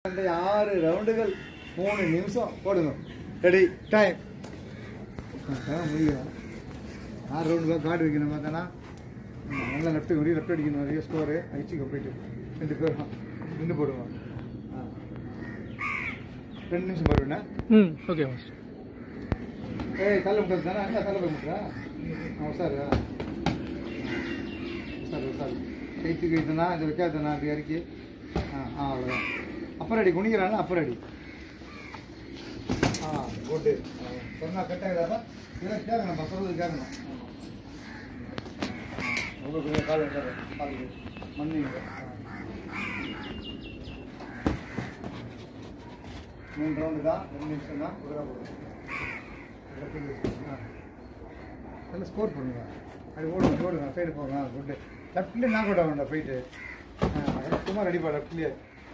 அந்த ஆறு ரவுண்டுகள் மூணு நிமிஷம் போடுங்க ரெடி டைம் முடியும் ஆறு ரவுண்டு கார்டு வைக்கணும் பார்த்தானா ம், நல்லா லெஃப்ட் முடி லெஃப்ட் அடிக்கணும் நிறைய ஸ்கோரு அடிச்சுக்க போயிட்டு ரெண்டு பேரும் நின்று போடுவோம் ஆ. ரெண்டு நிமிஷம் போடுவேண்ணா ம் ஓகே மாஸ்டர் ஏய் தள்ள முடியாது தானே அங்கே தள்ள போய் முட்டுறா ஆ சார் சார் சார் கைத்து கைத்துனா இது வைக்காதண்ணா அப்படி இறக்கி ஆ ஆ அவ்வளோதான் அப்புறம் அடி குனிக்கிறானா அப்புறம் அடி ஆ குட்டு சொன்னா கட்டாயிடாதா இல்லை கேட்கணும் நம்ம சொல்றது கேட்கணும் உங்களுக்கு கால் வைக்காது கால் மண்ணிங்க மூணு ரவுண்டு தான் ரெண்டு நிமிஷம் தான் குதிரை போடும் நல்லா ஸ்கோர் பண்ணுங்க அப்படி ஓடுங்க ஓடுங்க சைடு போங்க குட்டு லெஃப்ட்லேயே நாக் அவுட் ஆகணும் போயிட்டு சும்மா ரெடிப்பா லெஃப்ட்லேயே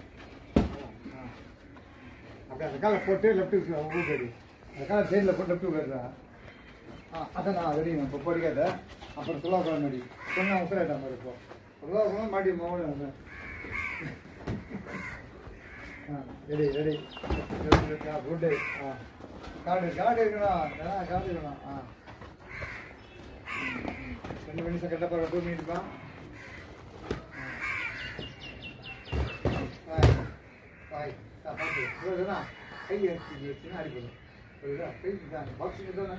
அப்படியே அந்த காலை போட்டு லெஃப்ட் ஊக்கு அடி அந்த காலை சைடில் போட்டு லெஃப்ட் உட்காருதா ஆ அதான் நான் ரெடி இப்போ படிக்காத அப்புறம் சுல்லா உட்கார மாடி சொன்னா உசராயிட்டா மாதிரி இப்போ சுல்லா உட்கார மாட்டி மோகன் ஆ ரெடி ரெடி குட்டு ஆ காடு காடு இருக்கணும் ஆ காடு இருக்கணும் ஆ ரெண்டு மணி செகண்ட் அப்புறம் டூ மினிட் தான் பாய் பார்த்து புரியுதுண்ணா கை எடுத்து வச்சுன்னா அடிக்கணும் புரியுதா கை தான் பாக்ஸிங் தானே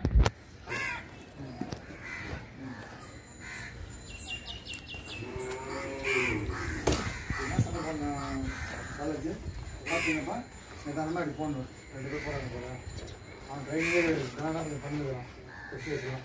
என்ன சண்டை பண்ண காலேஜ் பார்த்தீங்கப்பா நிதானமாக இப்படி போடணும் ரெண்டு பேர் போகிறாங்க போல அவன் ட்ரைனிங்கே கனடா பண்ணுறான் வச்சுக்கலாம்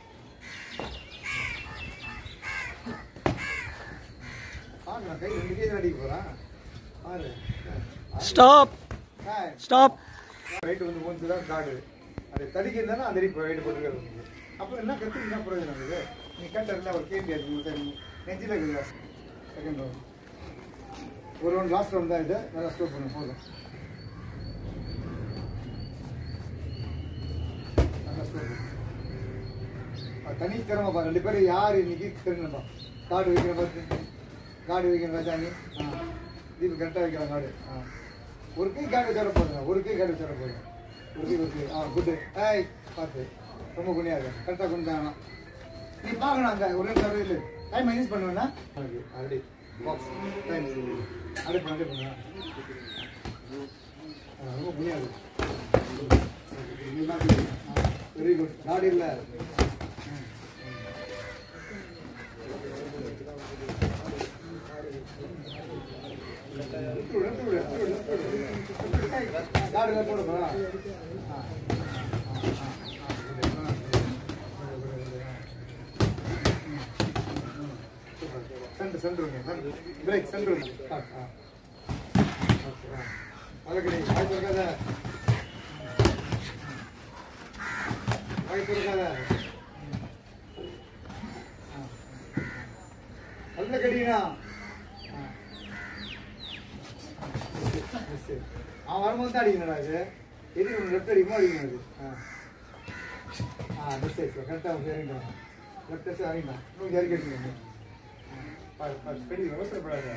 பாரு நான் கை ரெண்டு கேஜி அடிக்க போகிறேன் பாரு ஸ்டாப் ஹாய் ஸ்டாப் ரைட்டு வந்து மூணு தான் காடு அது தடிக்கிறதானே அந்த அடி ரைட்டு போட்டுக்கிறது அப்புறம் என்ன கற்றுக்கு என்ன பிரயோஜனம் இருக்குது நீ கேட்டதில்ல ஒரு கேள்வி அது உங்களுக்கு நெஞ்சில் இருக்குல்ல செகண்ட் ரவுண்ட் ஒரு ரவுண்ட் லாஸ்ட் ரவுண்ட் தான் இது நல்லா ஸ்டோர் பண்ணு போதும் நல்லா ஸ்டோர் பண்ணு அது தனித்திறமைப்பா ரெண்டு பேரும் யார் இன்னைக்கு தெரிஞ்சப்பா காடு வைக்கிற பார்த்து காடு வைக்கிற ராஜாங்க ஆ தீபு கரெக்டாக வைக்கிறான் காடு ஆ ஒரு கை காடு வச்சுட போதுங்க ஒரு கை காடு வச்சுட போதும் ஒரு கை ஒரு கை ஆ குட்டு ஏய் பார்த்து ரொம்ப குனியாது கரெக்டாக கொண்டு நீ பார்க்கணும் அங்கே ஒரு நிமிஷம் இல்லை டைம் மைனஸ் பண்ணுவேன்னா ஆல்ரெடி பாக்ஸ் டைம் அடி பண்ண அடி பண்ண ரொம்ப குனியாது வெரி குட் காடு இல்லை காடுல போடுமா சென்டர் சென்டர் பிரேக் சென்டர் அழகடி வாய்ப்பு இருக்காத வாய்ப்பு இருக்காத நல்ல கடினா அவன் வரும்போது தான் அடிக்கணும்டா இது எது ஒன்று லெஃப்ட் அடிக்குமோ அடிக்கணும் அது ஆ ஆ லெஃப்ட் சைட் கரெக்டாக அவங்க இறங்கிட்டாங்க லெஃப்ட் சைட் இறங்கிட்டான் இன்னும் இறக்கி எடுத்துக்கணும் பாரு பாரு பெரிய அவசரப்படாத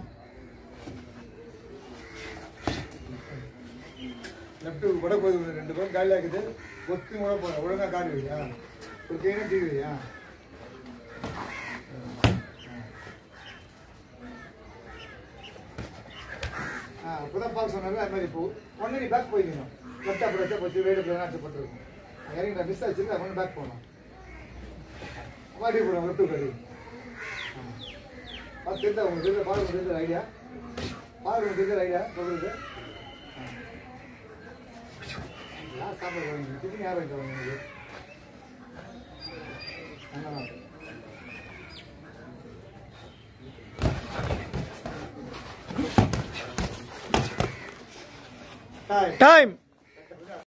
லெஃப்ட் உட போகுது ரெண்டு பேரும் காலியாக இருக்குது ஒத்து உட போகிற ஒழுங்காக காடு வையா ஒரு கையினா டீ வையா ஆ அப்பதான் பார்க்க சொன்னாங்க அது மாதிரி இப்போ ஒன்று நீ பேக் போயிருக்கணும் லெஃப்ட் அப்புறம் வச்சா போச்சு ரைடு அப்புறம் ஆச்சு போட்டுருக்கும் இறங்கி மிஸ் ஆச்சு ஒன்று பேக் போகணும் மாட்டி போடுவோம் லெஃப்ட் கடி அது தெரிஞ்சா உங்களுக்கு தெரிஞ்ச பாருங்க தெரிஞ்ச ஐடியா பாருங்க தெரிஞ்ச ஐடியா சொல்றது யார் சாப்பிடுவாங்க டிஃபன் யார் வைக்கிறவங்க உங்களுக்கு Time. டைம்